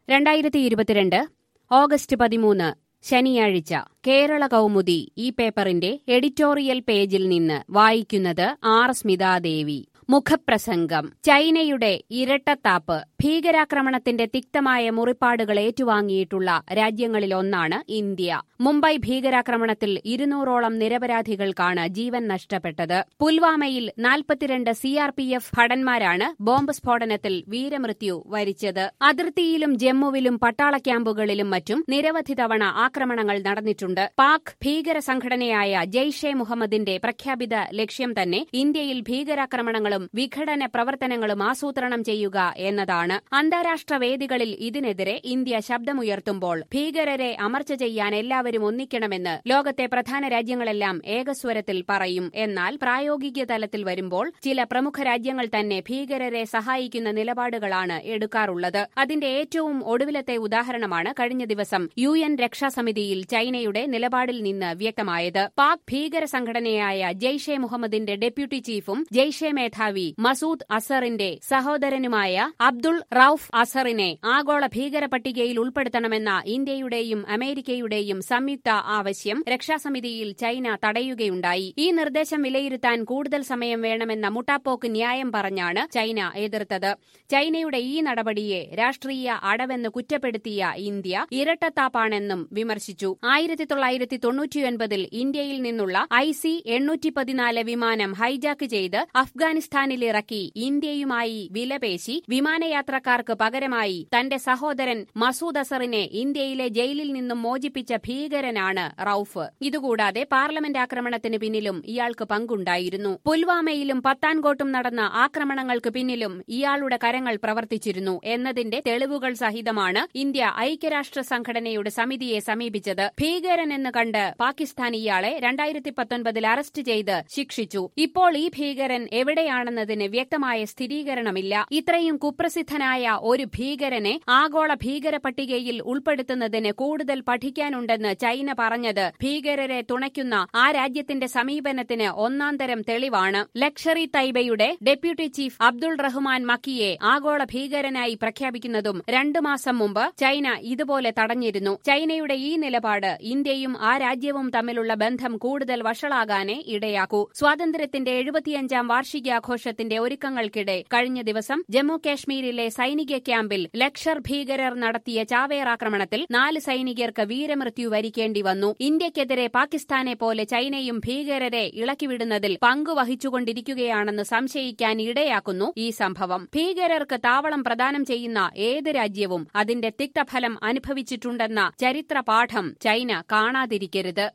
രണ്ടായിരത്തി ഇരുപത്തിരണ്ട് ഓഗസ്റ്റ് പതിമൂന്ന് ശനിയാഴ്ച കേരള കൗമുദി ഈ പേപ്പറിന്റെ എഡിറ്റോറിയൽ പേജിൽ നിന്ന് വായിക്കുന്നത് ആർ സ്മിതാദേവി മുഖപ്രസംഗം ചൈനയുടെ ഇരട്ടത്താപ്പ് ഭീകരാക്രമണത്തിന്റെ തിക്തമായ മുറിപ്പാടുകൾ ഏറ്റുവാങ്ങിയിട്ടുള്ള രാജ്യങ്ങളിലൊന്നാണ് ഇന്ത്യ മുംബൈ ഭീകരാക്രമണത്തിൽ ഇരുന്നൂറോളം നിരപരാധികൾക്കാണ് ജീവൻ നഷ്ടപ്പെട്ടത് പുൽവാമയിൽ നാൽപ്പത്തിരണ്ട് സിആർപിഎഫ് ഭടന്മാരാണ് ബോംബ് സ്ഫോടനത്തിൽ വീരമൃത്യു വരിച്ചത് അതിർത്തിയിലും ജമ്മുവിലും പട്ടാള ക്യാമ്പുകളിലും മറ്റും നിരവധി തവണ ആക്രമണങ്ങൾ നടന്നിട്ടുണ്ട് പാക് ഭീകര സംഘടനയായ ജെയ്ഷെ മുഹമ്മദിന്റെ പ്രഖ്യാപിത ലക്ഷ്യം തന്നെ ഇന്ത്യയിൽ ഭീകരാക്രമണങ്ങളും വിഘടന പ്രവർത്തനങ്ങളും ആസൂത്രണം ചെയ്യുക എന്നതാണ് അന്താരാഷ്ട്ര വേദികളിൽ ഇതിനെതിരെ ഇന്ത്യ ശബ്ദമുയർത്തുമ്പോൾ ഭീകരരെ അമർച്ച ചെയ്യാൻ എല്ലാവരും ഒന്നിക്കണമെന്ന് ലോകത്തെ പ്രധാന രാജ്യങ്ങളെല്ലാം ഏകസ്വരത്തിൽ പറയും എന്നാൽ പ്രായോഗിക തലത്തിൽ വരുമ്പോൾ ചില പ്രമുഖ രാജ്യങ്ങൾ തന്നെ ഭീകരരെ സഹായിക്കുന്ന നിലപാടുകളാണ് എടുക്കാറുള്ളത് അതിന്റെ ഏറ്റവും ഒടുവിലത്തെ ഉദാഹരണമാണ് കഴിഞ്ഞ ദിവസം യു എൻ രക്ഷാസമിതിയിൽ ചൈനയുടെ നിലപാടിൽ നിന്ന് വ്യക്തമായത് പാക് ഭീകര സംഘടനയായ ജെയ്ഷെ മുഹമ്മദിന്റെ ഡെപ്യൂട്ടി ചീഫും ജെയ്ഷെ മേധാവി മസൂദ് അസറിന്റെ സഹോദരനുമായ അബ്ദുൾ റൌഫ് അസറിനെ ആഗോള ഭീകര പട്ടികയിൽ ഉൾപ്പെടുത്തണമെന്ന ഇന്ത്യയുടെയും അമേരിക്കയുടെയും സംയുക്ത ആവശ്യം രക്ഷാസമിതിയിൽ ചൈന തടയുകയുണ്ടായി ഈ നിർദ്ദേശം വിലയിരുത്താൻ കൂടുതൽ സമയം വേണമെന്ന മുട്ടാപ്പോക്ക് ന്യായം പറഞ്ഞാണ് ചൈന എതിർത്തത് ചൈനയുടെ ഈ നടപടിയെ രാഷ്ട്രീയ അടവെന്ന് കുറ്റപ്പെടുത്തിയ ഇന്ത്യ ഇരട്ടത്താപ്പാണെന്നും വിമർശിച്ചു ആയിരത്തി തൊള്ളായിരത്തി തൊണ്ണൂറ്റിയൊൻപതിൽ ഇന്ത്യയിൽ നിന്നുള്ള ഐ സി എണ്ണൂറ്റി പതിനാല് വിമാനം ഹൈജാക്ക് ചെയ്ത് അഫ്ഗാനിസ്ഥാനിലിറക്കി ഇന്ത്യയുമായി വിലപേശി വിമാനയാത്രക്കാർക്ക് പകരമായി തന്റെ സഹോദരൻ മസൂദ് അസറിനെ ഇന്ത്യയിലെ ജയിലിൽ നിന്നും മോചിപ്പിച്ച ഭീകരനാണ് റൌഫ് ഇതുകൂടാതെ പാർലമെന്റ് ആക്രമണത്തിന് പിന്നിലും ഇയാൾക്ക് പങ്കുണ്ടായിരുന്നു പുൽവാമയിലും പത്താൻകോട്ടും നടന്ന ആക്രമണങ്ങൾക്ക് പിന്നിലും ഇയാളുടെ കരങ്ങൾ പ്രവർത്തിച്ചിരുന്നു എന്നതിന്റെ തെളിവുകൾ സഹിതമാണ് ഇന്ത്യ ഐക്യരാഷ്ട്ര സംഘടനയുടെ സമിതിയെ സമീപിച്ചത് ഭീകരനെന്ന് കണ്ട് പാകിസ്ഥാൻ ഇയാളെ രണ്ടായിരത്തി പത്തൊൻപതിൽ അറസ്റ്റ് ചെയ്ത് ശിക്ഷിച്ചു ഇപ്പോൾ ഈ ഭീകരൻ എവിടെയാണെന്നതിന് വ്യക്തമായ സ്ഥിരീകരണമില്ല ഇത്രയും കുപ്രസിദ്ധനായ ഒരു ഭീകരനെ ആഗോള ഭീകര പട്ടികയിൽ ഉൾപ്പെടുത്തുന്നതിന് കൂടുതൽ പഠിക്കാനുണ്ടെന്ന് ചൈന പറഞ്ഞത് ഭീകരരെ തുണയ്ക്കുന്ന ആ രാജ്യത്തിന്റെ സമീപനത്തിന് ഒന്നാന്തരം തെളിവാണ് ലക്ഷറി തൈബയുടെ ഡെപ്യൂട്ടി ചീഫ് അബ്ദുൾ റഹ്മാൻ മക്കിയെ ആഗോള ഭീകരനായി പ്രഖ്യാപിക്കുന്നതും രണ്ടു മാസം മുമ്പ് ചൈന ഇതുപോലെ തടഞ്ഞിരുന്നു ചൈനയുടെ ഈ നിലപാട് ഇന്ത്യയും ആ രാജ്യവും തമ്മിലുള്ള ബന്ധം കൂടുതൽ വഷളാകാനേ ഇടയാക്കൂ സ്വാതന്ത്ര്യത്തിന്റെ എഴുപത്തിയഞ്ചാം വാർഷികാഘോഷത്തിന്റെ ഒരുക്കങ്ങൾക്കിടെ കഴിഞ്ഞ ദിവസം ജമ്മു കാശ്മീരിലെ സൈനിക ക്യാമ്പിൽ ലക്ഷർ ഭീകരർ നടത്തിയ ചാവേറാക്രമണത്തിൽ നാല് സൈനികർക്ക് വീരമൃത്യു വരിക്കേണ്ടി വന്നു ഇന്ത്യക്കെതിരെ പാകിസ്ഥാനെ പോലെ ചൈനയും ഭീകരരെ ഇളക്കിവിടുന്നതിൽ പങ്കുവഹിച്ചുകൊണ്ടിരിക്കുകയാണെന്ന് സംശയിക്കാൻ ഇടയാക്കുന്നു ഈ സംഭവം ഭീകരർക്ക് താവളം പ്രദാനം ചെയ്യുന്ന ഏത് രാജ്യവും അതിന്റെ തിക്തഫലം അനുഭവിച്ചിട്ടുണ്ടെന്ന ചരിത്രപാഠം ചൈന കാണാതിരിക്കരുത്